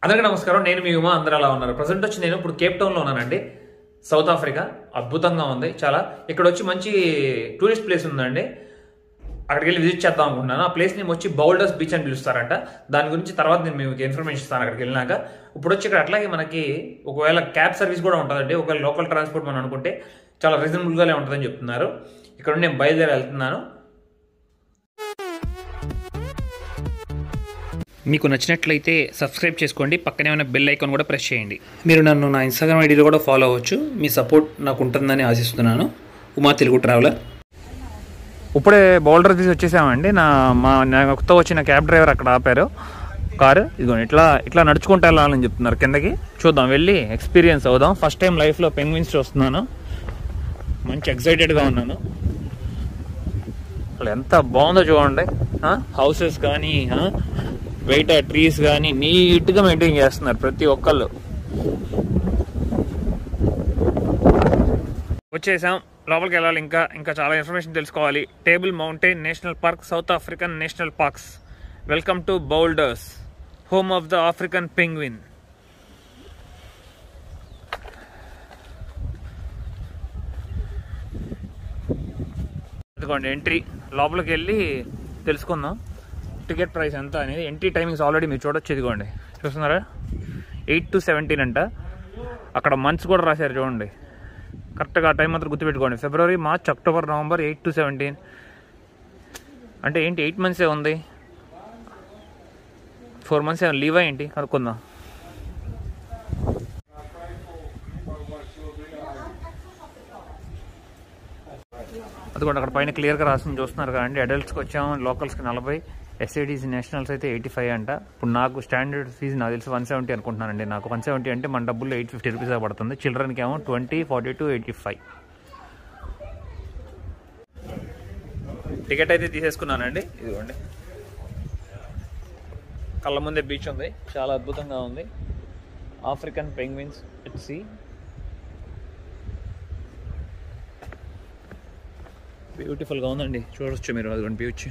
అందరికీ నమస్కారం నేను మీ ఉమా అందరూ అలా ఉన్నారు ప్రజెంట్ వచ్చి నేను ఇప్పుడు కేప్ టౌన్లో ఉన్నానండి సౌత్ ఆఫ్రికా అద్భుతంగా ఉంది చాలా ఇక్కడ వచ్చి మంచి టూరిస్ట్ ప్లేస్ ఉందండి అక్కడికి వెళ్ళి విజిట్ చేద్దాం అనుకుంటున్నాను ఆ ప్లేస్ నేమ్ వచ్చి బౌల్డర్స్ బీచ్ అని పిలుస్తారంట దాని గురించి తర్వాత నేను మీకు ఇన్ఫర్మేషన్ ఇస్తాను అక్కడికి వెళ్ళినాక ఇప్పుడు వచ్చి ఇక్కడ అట్లాగే మనకి ఒకవేళ క్యాబ్ సర్వీస్ కూడా ఉంటుందండి ఒకవేళ లోకల్ ట్రాన్స్పోర్ట్ మనం అనుకుంటే చాలా రీజనబుల్గానే ఉంటుందని చెప్తున్నారు ఇక్కడ నుండి నేను బయలుదేరి వెళ్తున్నాను మీకు నచ్చినట్లయితే సబ్స్క్రైబ్ చేసుకోండి పక్కనే ఉన్న బెల్ ఐకాన్ కూడా ప్రెస్ చేయండి మీరు నన్ను నా ఇన్స్టాగ్రామ్ ఐడీలో కూడా ఫాలో అవ్వచ్చు మీ సపోర్ట్ నాకు ఉంటుందని ఆశిస్తున్నాను ఉమా తెలుగు ట్రావెలర్ ఇప్పుడే బౌల్డర్ తీసి వచ్చేసామండి నా మా నా కొత్త వచ్చిన క్యాబ్ డ్రైవర్ అక్కడ ఆపారు కారు ఇదిగో ఇట్లా ఇట్లా నడుచుకుంటూ వెళ్ళాలని చెప్తున్నారు కిందకి చూద్దాం వెళ్ళి ఎక్స్పీరియన్స్ అవుదాం ఫస్ట్ టైం లైఫ్లో పెంగ్విన్స్ చూస్తున్నాను మంచి ఎక్సైటెడ్గా ఉన్నాను అసలు ఎంత బాగుందో చూడండి హౌసెస్ కానీ బయట ట్రీస్ కానీ నీట్గా మెయింటైన్ చేస్తున్నారు ప్రతి ఒక్కళ్ళు వచ్చేసాం లోపలికి వెళ్ళాలి ఇంకా ఇంకా చాలా ఇన్ఫర్మేషన్ తెలుసుకోవాలి Table Mountain National Park South African National Parks welcome to Boulders home of the African penguin ఇదిగోండి ఎంట్రీ లోపలికి వెళ్ళి తెలుసుకుందాం టికెట్ ప్రైస్ ఎంత అనేది ఎంట్రీ టైమింగ్స్ ఆల్రెడీ మీరు చూడొచ్చు ఇదిగోండి చూస్తున్నారా ఎయిట్ టు సెవెంటీన్ అంట అక్కడ మంత్స్ కూడా రాశారు చూడండి కరెక్ట్గా ఆ టైం మాత్రం గుర్తుపెట్టుకోండి February March October November eight to seventeen అంటే ఏంటి ఎయిట్ మంత్సే ఉంది ఫోర్ మంత్స్ ఏమైనా లీవా ఏంటి కనుక్కుందాం అదిగోండి అక్కడ పైన క్లియర్గా రాసింది చూస్తున్నారు కదండి అడల్ట్స్కి వచ్చాము లోకల్స్కి నలభై ఎస్ఐడీస్ నేషనల్స్ అయితే ఎయిటీ ఫైవ్ అంట ఇప్పుడు నాకు స్టాండర్డ్ ఫీజు నాకు తెలిసి వన్ సెవెంటీ అనుకుంటున్నానండి నాకు వన్ సెవెంటీ అంటే మన డబ్బుల్లో ఎయిట్ ఫిఫ్టీ రూపీస్ పడుతుంది చిల్డ్రన్కి ఏమో twenty forty two eighty five ticket అయితే తీసేసుకున్నానండి ఇదిగోండి కళ్ళ ముందే బీచ్ ఉంది చాలా అద్భుతంగా ఉంది ఆఫ్రికన్ పెంగ్విన్స్ ఇట్ సీ బ్యూటిఫుల్గా ఉందండి చూడొచ్చు మీరు అదిగోండి బీచ్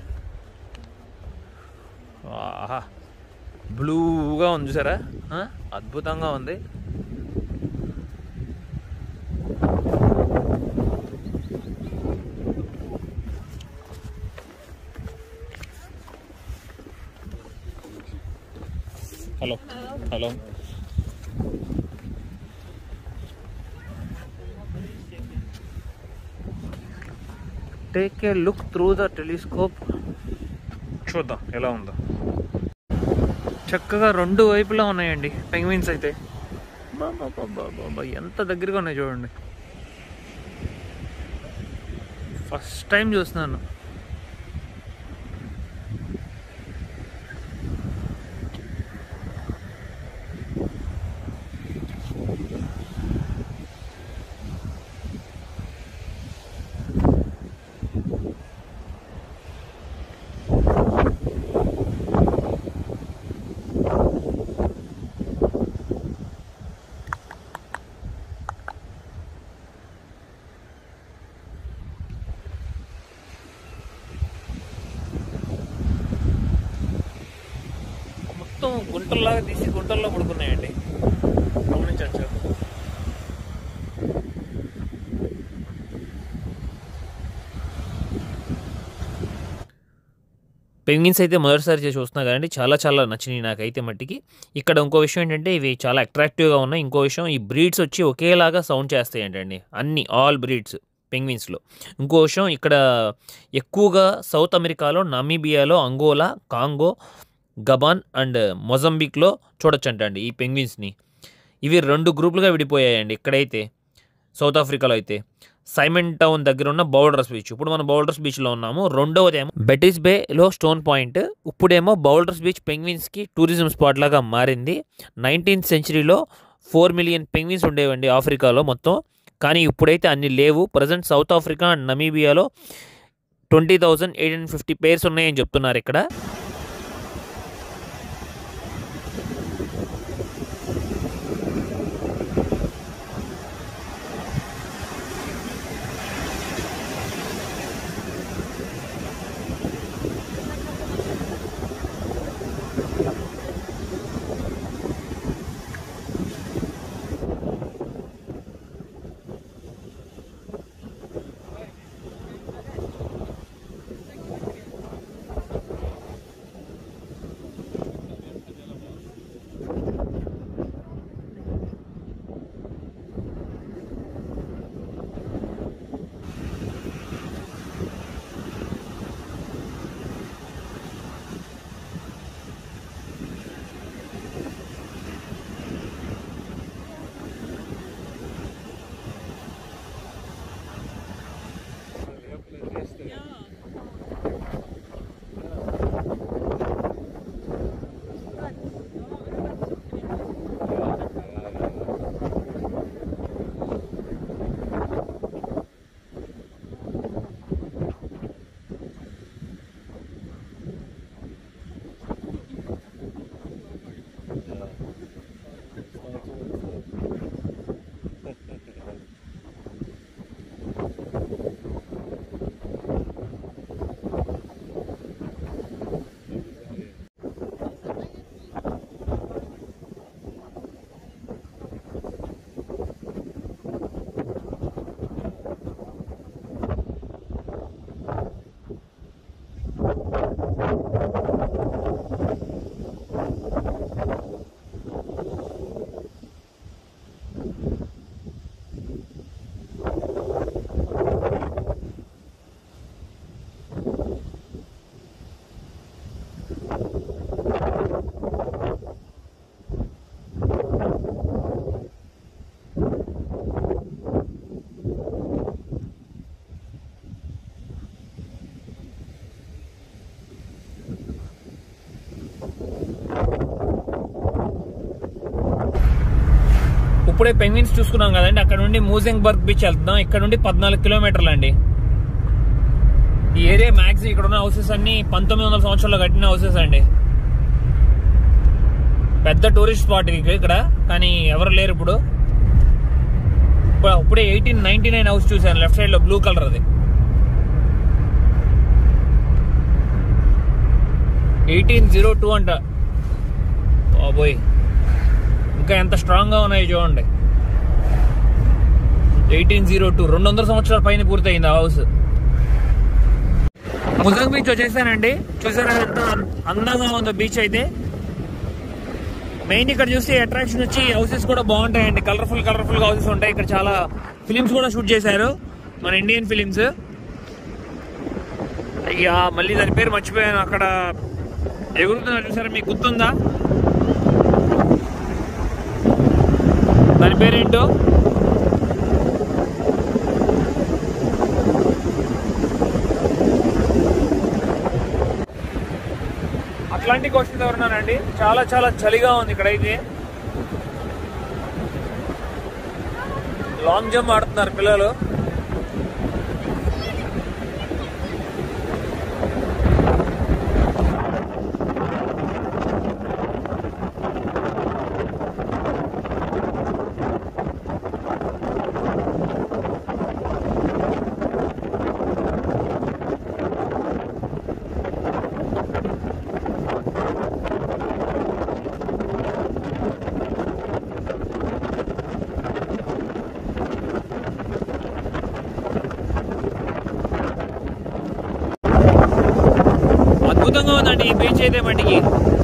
ఆహా బ్లూగా ఉంది చూసారా ఆ? అద్భుతంగా ఉంది hello hello take a look through the telescope చూద్దాం ఎలా ఉందో చక్కగా రెండు వైపులా ఉన్నాయండి పెంగ్విన్స్ అయితే బాబా బాబా బాబా ఎంత దగ్గరగా ఉన్నాయి చూడండి ఫస్ట్ టైం చూస్తున్నాను మొత్తం గుంటల్లాగా తీసి గుంటల్లో పడుకున్నాయండి గమనించవచ్చు పెంగిన్స్ అయితే మొదటిసారి చేసి చూస్తున్నా కదండి చాలా చాలా నచ్చినాయి నాకైతే మట్టికి ఇక్కడ ఇంకో విషయం ఏంటంటే ఇవి చాలా అట్రాక్టివ్గా ఉన్నాయి ఇంకో విషయం ఈ బ్రీడ్స్ వచ్చి ఒకేలాగా సౌండ్ చేస్తాయి ఏంటండి అన్ని ఆల్ బ్రీడ్స్ పెంగ్విన్స్లో ఇంకో విషయం ఇక్కడ ఎక్కువగా సౌత్ అమెరికాలో నమీబియాలో అంగోలా కాంగో గబాన్ అండ్ మొజంబిక్లో చూడొచ్చంట అండి ఈ పెంగ్విన్స్ని ఇవి రెండు గ్రూపులుగా విడిపోయాయండి ఇక్కడైతే సౌత్ ఆఫ్రికాలో అయితే సైమన్ టౌన్ దగ్గర ఉన్న బౌల్డర్స్ బీచ్ ఇప్పుడు మనం బౌల్డర్స్ బీచ్లో ఉన్నాము రెండవది ఏమో బెటిస్ బేలో స్టోన్ పాయింట్ ఇప్పుడేమో బౌల్డర్స్ బీచ్ పెంగ్విన్స్కి టూరిజం స్పాట్ లాగా మారింది నైన్టీన్త్ సెంచరీలో ఫోర్ మిలియన్ పెంగ్విన్స్ ఉండేవండి ఆఫ్రికాలో మొత్తం కానీ ఇప్పుడైతే అన్ని లేవు ప్రజెంట్ సౌత్ ఆఫ్రికా అండ్ నమీబియాలో twenty thousand eight hundred fifty pairs ఉన్నాయని చెప్తున్నారు ఇక్కడ ఇప్పుడే పెంగ్విన్స్ చూసుకున్నాం కదండి అక్కడ నుండి మూజింగ్ బర్గ్ బీచ్ వెళ్తున్నాం ఇక్కడ నుండి పద్నాలుగు కిలోమీటర్లు అండి ఈ ఏరియా మ్యాక్స్ ఇక్కడ ఉన్న హౌసెస్ అన్ని పంతొమ్మిది వందల సంవత్సరాల్లో కట్టిన హౌసెస్ అండి పెద్ద టూరిస్ట్ స్పాట్ ఇది ఇక్కడ కానీ ఎవరు లేరు ఇప్పుడు ఇప్పుడు- ఇప్పుడే ఎయిటీన్ నైన్టీ నైన్ హౌస్ చూసాను లెఫ్ట్ సైడ్ లో బ్లూ కలర్ అది ఎయిటీన్ జీరో టూ అంట బాబోయ్ ఇంకా ఎంత స్ట్రాంగ్ గా ఉన్నాయో చూడండి ఎయిటీన్ జీరో టూ రెండు వందల సంవత్సరాల పైన పూర్తయింది ఆ హౌస్ ముజంగ్ బీచ్ వచ్చేసానండి చూసారా ఎంత అందంగా ఉందో బీచ్ అయితే మెయిన్ ఇక్కడ చూస్తే అట్రాక్షన్ వచ్చి హౌసెస్ కూడా బాగుంటాయండి కలర్ఫుల్ కలర్ఫుల్ గా హౌసెస్ ఉంటాయి ఇక్కడ చాలా ఫిలిమ్స్ కూడా షూట్ చేశారు మన ఇండియన్ ఫిలిమ్స్ అయ్యా మళ్ళీ దాని పేరు మర్చిపోయాను అక్కడ ఎగురుతున్నా చూసారా మీకు గుర్తుందా దాని పేరేంటో అట్లాంటిక్ ఓషన్ దగ్గర ఉన్నానండి చాలా చాలా చలిగా ఉంది ఇక్కడైతే లాంగ్ జంప్ ఆడుతున్నారు పిల్లలు అద్భుతంగా ఉందండి ఈ బీచ్ అయితే మట్టికి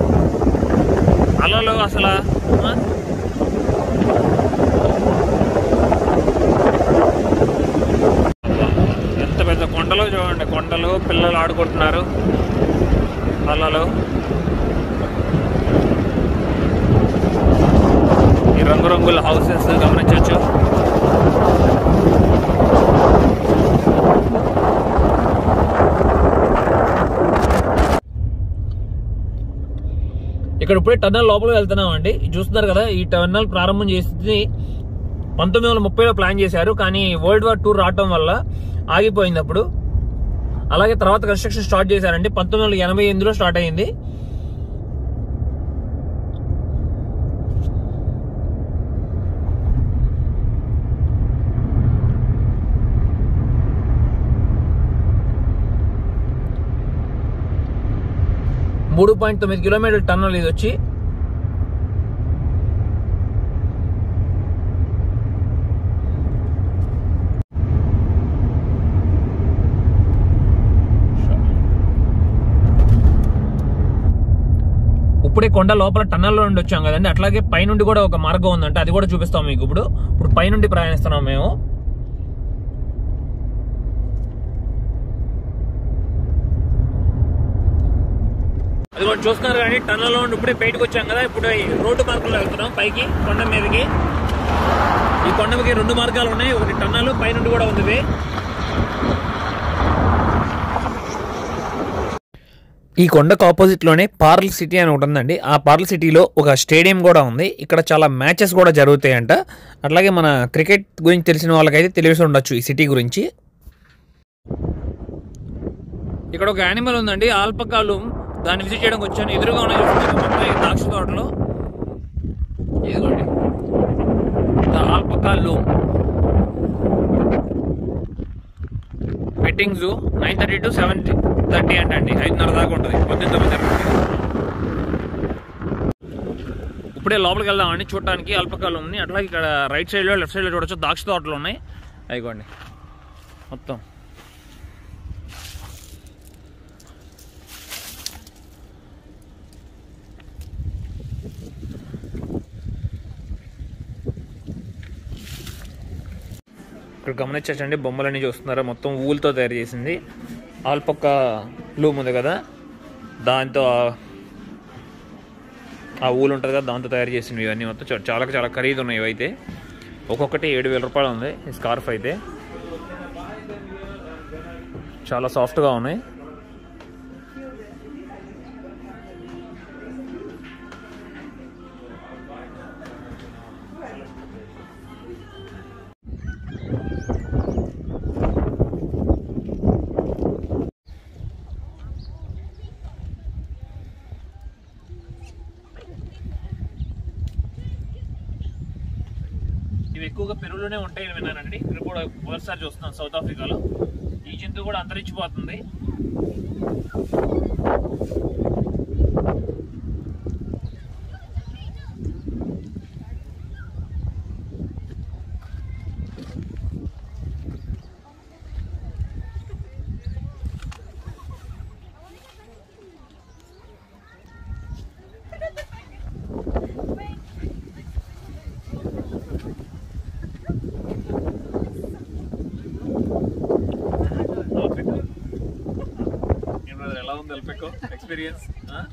అలలు అసలు ఆ? ఎంత పెద్ద కొండలు చూడండి కొండలు పిల్లలు ఆడుకుంటున్నారు అలలు ఈ రంగురంగుల హౌసెస్ గమనించవచ్చు ఇక్కడ ఇప్పుడే టన్నల్ లోపలికి వెళ్తున్నాం అండి చూస్తున్నారు కదా ఈ టన్నల్ ప్రారంభం చేసింది పంతొమ్మిది వందల ముప్పైలో ప్లాన్ చేశారు కానీ వరల్డ్ వార్ టూర్ రావటం వల్ల ఆగిపోయింది అప్పుడు అలాగే తర్వాత కన్స్ట్రక్షన్ స్టార్ట్ చేశారండి పంతొమ్మిది వందల ఎనభై ఎనిమిదిలో స్టార్ట్ అయింది మూడు పాయింట్ తొమ్మిది కిలోమీటర్ టన్నల్ ఇది వచ్చి ఇప్పుడే కొండ లోపల టన్నల్లో నుండి వచ్చాం కదండి అట్లాగే పైనుండి కూడా ఒక మార్గం ఉందంటే అది కూడా చూపిస్తాం మీకు ఇప్పుడు ఇప్పుడు పైనుండి ప్రయాణిస్తున్నాం మేము అది కూడా చూస్తున్నారు కానీ టన్నల్లో నుండి ఇప్పుడే బయటకు వచ్చాం కదా ఇప్పుడు ఈ రోడ్డు మార్గంలో వెళ్తున్నాం పైకి కొండ మీదకి ఈ కొండ మీదకి రెండు మార్గాలు ఉన్నాయి ఒకటి టన్నల్ పైనుండి కూడా ఉంది ఇది. ఈ కొండకు ఆపోజిట్ లోనే పార్ల్ సిటీ అని ఒకటి ఉందండి ఆ పార్ల్ సిటీలో ఒక స్టేడియం కూడా ఉంది ఇక్కడ చాలా మ్యాచెస్ కూడా జరుగుతాయంట అట్లాగే మన క్రికెట్ గురించి తెలిసిన వాళ్ళకైతే తెలిసి ఉండొచ్చు ఈ సిటీ గురించి ఇక్కడ ఒక యానిమల్ ఉందండి ఆల్పకాలు దాన్ని విజిట్ చేయడానికి వచ్చాను ఎదురుగా ఉన్న చూస్తున్నారు మొత్తం ఈ ద్రాక్ష తోటలో అల్పక లూమ్ petting zoo nine thirty to seven thirty అంటండి ఐదున్నర దాకా ఉంటుంది పొద్దున్న తొమ్మిది ఇప్పుడే లోపలికి వెళ్దామండి చూడటానికి అల్పకాలు ఉంది అట్లాగే ఇక్కడ రైట్ సైడ్లో లెఫ్ట్ సైడ్లో చూడొచ్చు ద్రాక్ష తోటలు ఉన్నాయి అయిగోండి మొత్తం ఇక్కడ గమనించండి బొమ్మలన్నీ చూస్తున్నారా మొత్తం ఊలుతో తయారు చేసింది ఆల్పక్క లూమ్ ఉంది కదా దాంతో ఆ- ఆ ఊలు ఉంటుంది కదా దాంతో తయారు చేసినవి ఇవన్నీ మొత్తం చా- చాలా చాలా ఖరీదు ఉన్నాయి ఇవైతే ఒక్కొక్కటి ఏడు వేల రూపాయలు ఉంది ఈ స్కార్ఫ్ అయితే చాలా సాఫ్ట్గా ఉన్నాయి ఇవి ఎక్కువగా పెరుగులోనే ఉంటాయని విన్నానండి ఇక్కడ కూడా మొదటిసారి చూస్తున్నాను సౌత్ ఆఫ్రికాలో ఈ జంతువు కూడా అంతరించిపోతుంది ఎలా ఉంది ఎల్పెకో ఎక్స్పీరియన్స్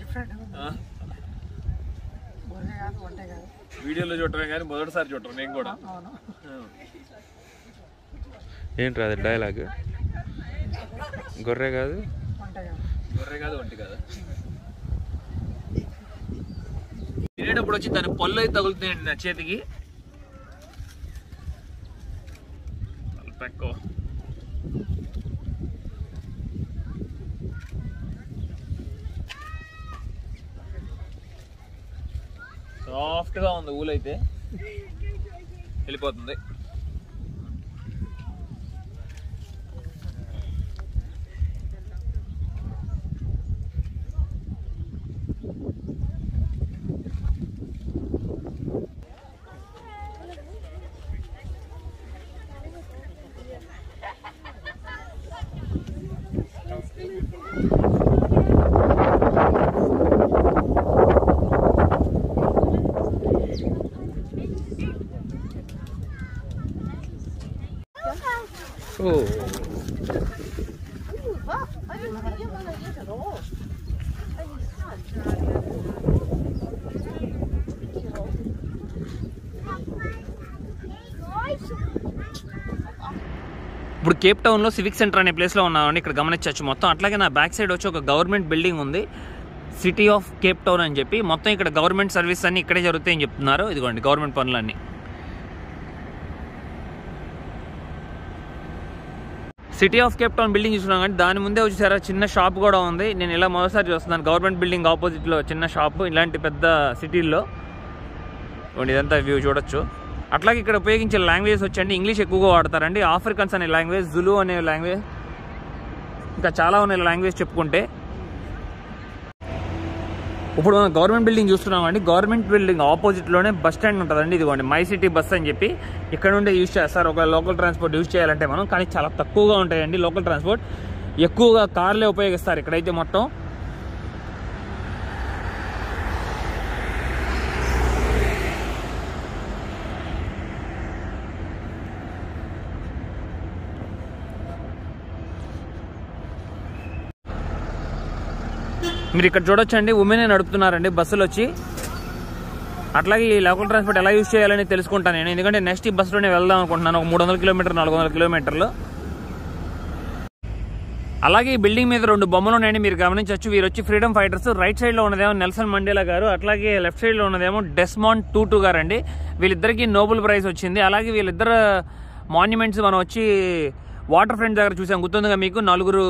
గొర్రె కాదు ఒంటె కాదు వీడియోలో చూడటమే కానీ మొదటిసారి చూడటం నేను కూడా అవును ఏంట్రా అది డైలాగ్ గొర్రె కాదు ఒంటె కాదు గొర్రె కాదు ఒంటి కాదు తినేటప్పుడు వచ్చి దాని పళ్ళు అయితే తగులుతాయండి నా చేతికి అల్పెక్కో సాఫ్ట్గా ఉంది ఊలైతే వెళ్ళిపోతుంది ఓ ఇప్పుడు కేప్ టౌన్లో సివిక్ సెంటర్ అనే ప్లేస్లో ఉన్నామండి ఇక్కడ గమనించవచ్చు మొత్తం అట్లాగే నా బ్యాక్ సైడ్ వచ్చి ఒక గవర్నమెంట్ బిల్డింగ్ ఉంది సిటీ ఆఫ్ కేప్ టౌన్ అని చెప్పి మొత్తం ఇక్కడ గవర్నమెంట్ సర్వీస్ అన్ని ఇక్కడే జరుగుతాయని చెప్తున్నారు ఇదిగోండి గవర్నమెంట్ పనులన్నీ city of Cape Town building చూస్తున్నాం కానీ దాని ముందే వచ్చేసారా చిన్న షాప్ కూడా ఉంది నేను ఇలా మొదటిసారి చూస్తున్నాను గవర్నమెంట్ బిల్డింగ్ ఆపోజిట్లో చిన్న షాప్ ఇలాంటి పెద్ద సిటీల్లో ఇదిగోండి ఇదంతా వ్యూ చూడొచ్చు అట్లాగే ఇక్కడ ఉపయోగించే లాంగ్వేజ్ వచ్చండి ఇంగ్లీష్ ఎక్కువగా వాడతారండి ఆఫ్రికన్స్ అనే లాంగ్వేజ్ జులు అనే లాంగ్వేజ్ ఇంకా చాలా ఉన్నాయి లాంగ్వేజ్ చెప్పుకుంటే ఇప్పుడు మనం గవర్నమెంట్ బిల్డింగ్ చూస్తున్నామండి గవర్నమెంట్ బిల్డింగ్ ఆపోజిట్లోనే బస్ స్టాండ్ ఉంటుందండి ఇదిగోండి మై సిటీ బస్ అని చెప్పి ఇక్కడ నుండే యూజ్ చేస్తారు ఒక లోకల్ ట్రాన్స్పోర్ట్ యూజ్ చేయాలంటే మనం కానీ చాలా తక్కువగా ఉంటాయండి లోకల్ ట్రాన్స్పోర్ట్ ఎక్కువగా కార్లే ఉపయోగిస్తారు ఇక్కడైతే మొత్తం మీరు ఇక్కడ చూడొచ్చండి ఉమెనే నడుపుతున్నారండి బస్సులు వచ్చి అట్లాగే ఈ లోకల్ ట్రాన్స్పోర్ట్ ఎలా యూజ్ చేయాలని తెలుసుకుంటాను నేను ఎందుకంటే నెక్స్ట్ ఈ బస్సులోనే వెళ్దాం అనుకుంటున్నాను ఒక మూడు వందల కిలోమీటర్ నాలుగు వందల కిలోమీటర్లు అలాగే ఈ బిల్డింగ్ మీద రెండు బొమ్మలు ఉన్నాయండి మీరు గమనించవచ్చు వీరు వచ్చి ఫ్రీడమ్ ఫైటర్స్ రైట్ సైడ్ లో ఉన్నదేమో నెల్సన్ మండేలా గారు అట్లాగే లెఫ్ట్ సైడ్ లో ఉన్నదేమో డెస్మాండ్ టూ టూ గారు అండి వీళ్ళిద్దరికి నోబెల్ ప్రైజ్ వచ్చింది అలాగే వీళ్ళిద్దరు మాన్యుమెంట్స్ మనం వచ్చి వాటర్ ఫ్రంట్ దగ్గర చూసాం గుర్తుందిగా మీకు నలుగురు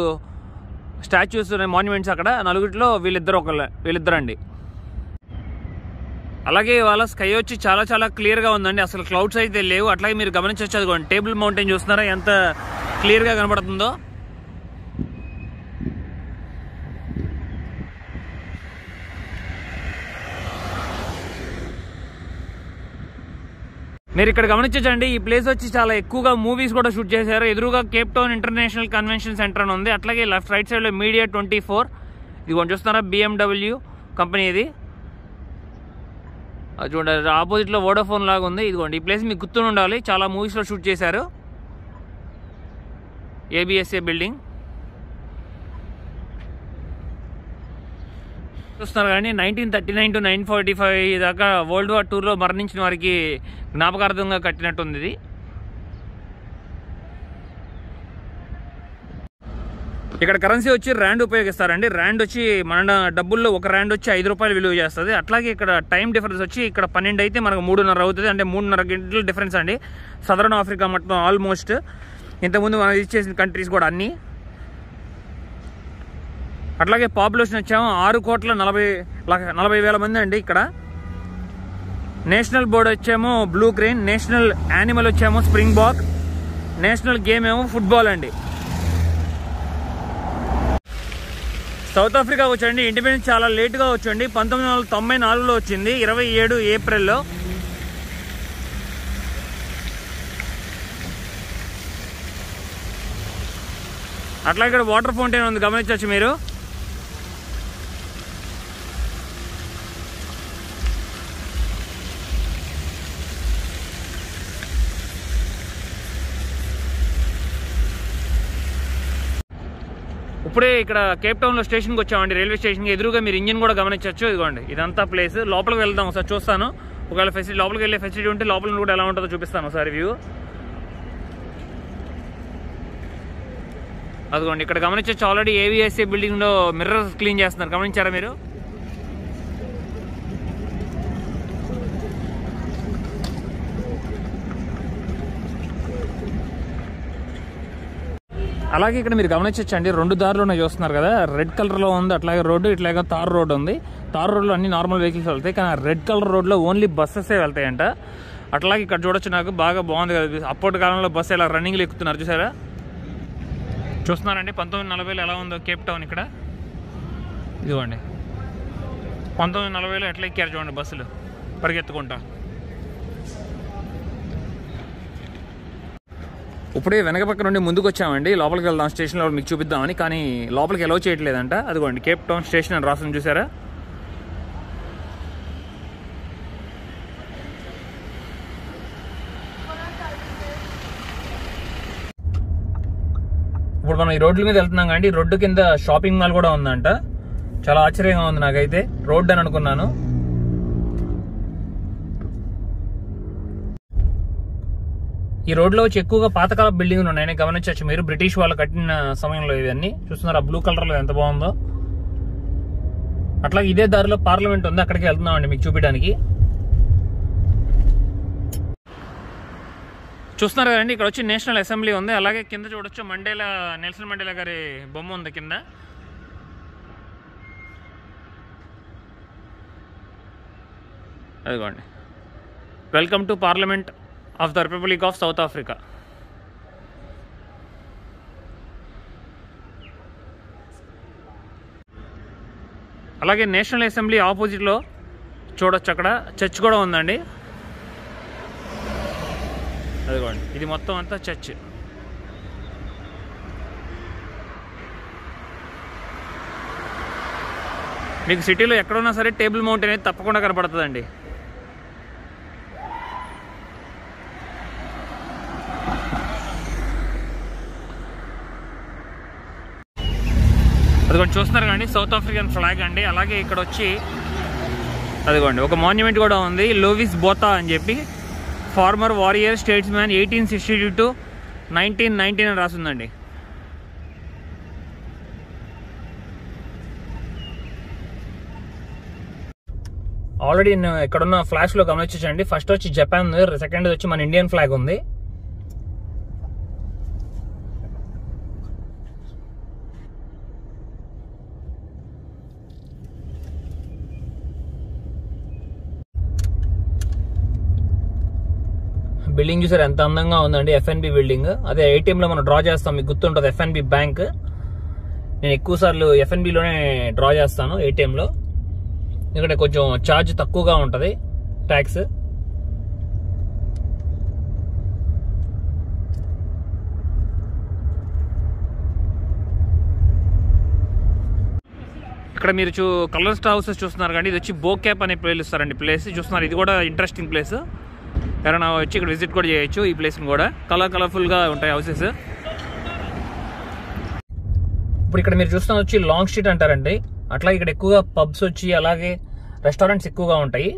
స్టాచ్యూస్ మాన్యుమెంట్స్ అక్కడ నలుగురిలో వీళ్ళిద్దరు ఒకళ్ళ వీళ్ళిద్దరండి అలాగే ఇవాళ స్కై వచ్చి చాలా చాలా క్లియర్గా ఉందండి అసలు క్లౌడ్స్ అయితే లేవు అట్లాగే మీరు గమనించవచ్చు అదిగోండి టేబుల్ మౌంటైన్ చూస్తున్నారా ఎంత క్లియర్గా కనబడుతుందో మీరు ఇక్కడ గమనించండి ఈ ప్లేస్ వచ్చి చాలా ఎక్కువగా మూవీస్ కూడా షూట్ చేశారు ఎదురుగా Cape Town International Convention Centre అని ఉంది అట్లాగే లెఫ్ట్ రైట్ సైడ్ లో మీడియా ట్వంటీ ఫోర్ ఇది కొంచెం చూస్తున్నారా బిఎండబ్ల్యూ కంపెనీ ఇది అది చూడండి ఆపోజిట్ లో వోడాఫోన్ లాగా ఉంది ఇదిగోండి ఈ ప్లేస్ మీకు గుర్తుని ఉండాలి చాలా మూవీస్ లో షూట్ చేశారు ఏబిఎస్ఏ బిల్డింగ్ చూస్తున్నారు కానీ nineteen thirty nine to nine forty five దాకా వరల్డ్ వార్ టూర్లో మరణించిన వారికి జ్ఞాపకార్థంగా కట్టినట్టుంది ఇది ఇక్కడ కరెన్సీ వచ్చి ర్యాండ్ ఉపయోగిస్తారండి ర్యాండ్ వచ్చి మన డబ్బుల్లో ఒక ర్యాండ్ వచ్చి ఐదు రూపాయలు విలువ చేస్తుంది అట్లాగే ఇక్కడ టైం డిఫరెన్స్ వచ్చి ఇక్కడ పన్నెండు అయితే మనకు మూడున్నర అవుతుంది అంటే మూడున్నర గంటల డిఫరెన్స్ అండి సదరన్ ఆఫ్రికా మొత్తం ఆల్మోస్ట్ ఇంతకుముందు మనం ఇచ్చేసిన కంట్రీస్ కూడా అన్నీ అట్లాగే పాపులేషన్ వచ్చాము ఆరు కోట్ల నలభై లక్ష- నలభై వేల మంది అండి ఇక్కడ నేషనల్ బోర్డ్ వచ్చేమో బ్లూ గ్రీన్ నేషనల్ యానిమల్ వచ్చేమో స్ప్రింగ్ బాక్ నేషనల్ గేమ్ ఏమో ఫుట్బాల్ అండి సౌత్ ఆఫ్రికా వచ్చండి ఇండిపెండెన్స్ చాలా లేటుగా వచ్చండి పంతొమ్మిది వందల తొంభై నాలుగులో వచ్చింది ఇరవై ఏడు ఏప్రిల్లో అట్లా ఇక్కడ వాటర్ ఫౌంటైన్ ఉంది గమనించవచ్చు మీరు ఇప్పుడే ఇక్కడ కేప్ టౌన్ లో స్టేషన్ కి వచ్చామండి రైల్వే స్టేషన్ కి ఎదురుగా మీరు ఇంజిన్ కూడా గమనించవచ్చు ఇదిగోండి ఇదంతా ప్లేస్ లోపలికి వెళ్దాం ఒకసారి చూస్తాను ఒకవేళ ఫెసిలిటీ లోపలికి వెళ్ళే ఫెసిలిటీ ఉంటే లోపల నుండి కూడా ఎలా ఉంటుందో చూపిస్తాను ఒకసారి వ్యూ అదిగోండి ఇక్కడ గమనించవచ్చు ఆల్రెడీ ఏవిఎస్ఏ బిల్డింగ్ లో మిర్రర్స్ క్లీన్ చేస్తున్నారు గమనించారా మీరు అలాగే ఇక్కడ మీరు గమనించవచ్చు అండి రెండు దారులు ఉన్నాయి చూస్తున్నారు కదా రెడ్ కలర్ లో ఉంది అట్లాగే రోడ్డు ఇట్లాగే తార్ రోడ్ ఉంది తార్ రోడ్ లో అన్ని నార్మల్ వెహికల్స్ వెళ్తాయి కానీ రెడ్ కలర్ రోడ్ లో ఓన్లీ బస్సెస్ వెళ్తాయంట అట్లాగే ఇక్కడ చూడొచ్చు నాకు బాగా బాగుంది కదా అప్పటి కాలంలో బస్సు ఇలా రన్నింగ్లు ఎక్కుతున్నారు చూసారా చూస్తున్నారండి పంతొమ్మిది నలభైలో ఎలా ఉందో కేప్ టౌన్ ఇక్కడ ఇదిగోండి పంతొమ్మిది నలభైలో ఎట్లా ఎక్కారు చూడండి బస్సులు పరిగెత్తుకుంటా ఇప్పుడే వెనక పక్క నుండి ముందుకు వచ్చామండి లోపలికి వెళ్దాం స్టేషన్లో మీకు చూపిద్దామని కానీ లోపలికి ఎలవ్ చేయట్లేదంట అదిగోండి కేప్ టౌన్ స్టేషన్ అని రాసింది చూసారా ఇప్పుడు మనం ఈ రోడ్ల మీద వెళ్తున్నాం కానీ రోడ్డు కింద షాపింగ్ మాల్ కూడా ఉందంట చాలా ఆశ్చర్యంగా ఉంది నాకైతే రోడ్ అని అనుకున్నాను ఈ రోడ్లో వచ్చి ఎక్కువగా పాతకాల బిల్డింగ్లు ఉన్నాయని గమనించవచ్చు మీరు బ్రిటిష్ వాళ్ళు కట్టిన సమయంలో ఇవన్నీ చూస్తున్నారు ఆ బ్లూ కలర్ లో ఎంత బాగుందో అట్లా ఇదే దారిలో పార్లమెంట్ ఉంది అక్కడికి వెళ్తున్నామండి మీకు చూపించడానికి చూస్తున్నారు కదండి ఇక్కడ వచ్చి నేషనల్ అసెంబ్లీ ఉంది అలాగే కింద చూడొచ్చు మండేలా నెల్సన్ మండేలా గారి బొమ్మ ఉంది కింద అదిగోండి welcome to Parliament of the Republic of South Africa అలాగే నేషనల్ అసెంబ్లీ ఆపోజిట్లో చూడొచ్చు అక్కడ చర్చ్ కూడా ఉందండి అదిగోండి ఇది మొత్తం అంతా చర్చ్ మీకు సిటీలో ఎక్కడున్నా సరే టేబుల్ మౌంట్ అనేది తప్పకుండా కనపడుతుందండి అదిగోండి చూస్తున్నారు కానీ సౌత్ ఆఫ్రికన్ ఫ్లాగ్ అండి అలాగే ఇక్కడ వచ్చి అదిగోండి ఒక మాన్యుమెంట్ కూడా ఉంది లోవిస్ బోతా అని చెప్పి farmer warrior statesman eighteen sixty two to nineteen nineteen అని రాసిందండి ఆల్రెడీ ఇక్కడున్న ఫ్లాష్ లో గమనించండి ఫస్ట్ వచ్చి జపాన్ సెకండ్ వచ్చి మన ఇండియన్ ఫ్లాగ్ ఉంది బిల్డింగ్ చూసారు ఎంత అందంగా ఉందండి ఎఫ్ఎన్బి బిల్డింగ్ అదే ఏటీఎం లో మనం డ్రా చేస్తాం మీకు గుర్తుంటుంది ఎఫ్ఎన్బి బ్యాంక్ నేను ఎక్కువ సార్లు ఎఫ్ఎన్బి లోనే డ్రా చేస్తాను ఏటీఎం లో ఎందుకంటే కొంచెం ఛార్జ్ తక్కువగా ఉంటది ట్యాక్స్ ఇక్కడ మీరు చూ కలర్ స్టార్ హౌసెస్ చూస్తున్నారు కానీ ఇది వచ్చి బో క్యాప్ అనే ప్లేస్ ఇస్తారండి ప్లేస్ చూస్తున్నారు ఇది కూడా ఇంట్రెస్టింగ్ ప్లేస్ ఎవరైనా వచ్చి ఇక్కడ విజిట్ కూడా చేయొచ్చు ఈ ప్లేస్ని కూడా కలర్ కలర్ఫుల్గా ఉంటాయి హౌసెస్ ఇప్పుడు ఇక్కడ మీరు చూస్తున్న వచ్చి లాంగ్ స్ట్రీట్ అంటారండి అట్లా ఇక్కడ ఎక్కువగా పబ్స్ వచ్చి అలాగే రెస్టారెంట్స్ ఎక్కువగా ఉంటాయి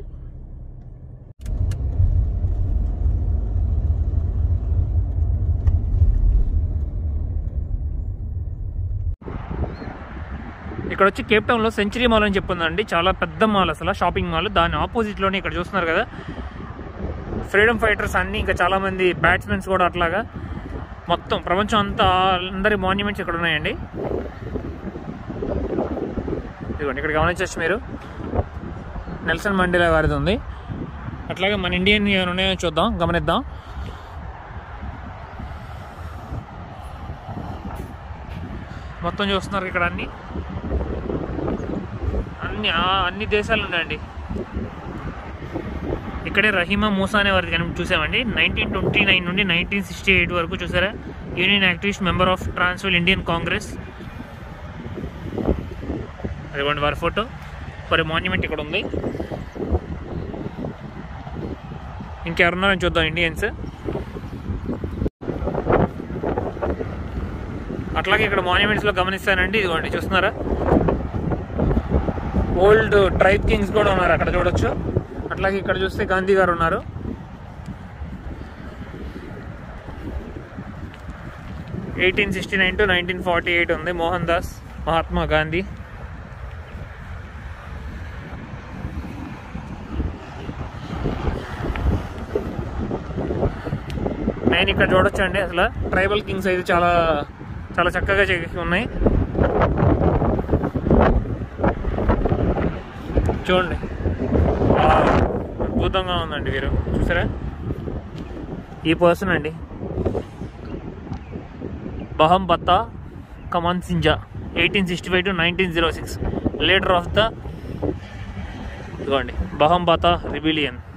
ఇక్కడ వచ్చి కేప్ టౌన్ లో సెంచరీ మాల్ అని చెప్పిందండి చాలా పెద్ద మాల్ అసలు షాపింగ్ మాల్ దాని ఆపోజిట్ లోనే ఇక్కడ చూస్తున్నారు కదా ఫ్రీడమ్ ఫైటర్స్ అన్ని ఇంకా చాలా మంది బ్యాట్స్మెన్స్ కూడా అట్లాగా మొత్తం ప్రపంచం అంతా అందరి మాన్యుమెంట్స్ ఇక్కడ ఉన్నాయండి ఇదిగోండి ఇక్కడ గమనించవచ్చు మీరు నెల్సన్ మండేలా వారిది ఉంది అట్లాగే మన ఇండియన్ ఏమైనా ఉన్నాయో చూద్దాం గమనిద్దాం మొత్తం చూస్తున్నారు ఇక్కడ అన్ని అన్ని ఆ- అన్ని దేశాలు ఉన్నాయండి ఇక్కడే రహీమా మూసా అనే వారిది కనుక చూసామండి నైన్టీన్ ట్వంటీ నైన్ నుండి నైన్టీన్ సిక్స్టీ ఎయిట్ వరకు చూసారా union activist member of Transvaal Indian Congress అదిగోండి వారి ఫోటో వారి మాన్యుమెంట్ ఇక్కడ ఉంది ఇంకెవరున్నారని చూద్దాం ఇండియన్స్ అట్లాగే ఇక్కడ మాన్యుమెంట్స్ లో గమనిస్తానండి ఇదిగోండి చూస్తున్నారా ఓల్డ్ ట్రైబ్ కింగ్స్ కూడా ఉన్నారు అక్కడ చూడొచ్చు అట్లాగే ఇక్కడ చూస్తే గాంధీ గారు ఉన్నారు eighteen sixty nine to nineteen forty eight ఉంది మోహన్ దాస్ మహాత్మా గాంధీ నేను ఇక్కడ చూడొచ్చు అండి అసలు ట్రైబల్ కింగ్స్ అయితే చాలా చాలా చక్కగా చేసి ఉన్నాయి చూడండి వావ్, అద్భుతంగా ఉందండి వీరు చూసారా ఈ పర్సన్ అండి Bambatha Kamancinza eighteen sixty five to nineteen zero six leader of the ఇదిగోండి బహం బతా రిబిలియన్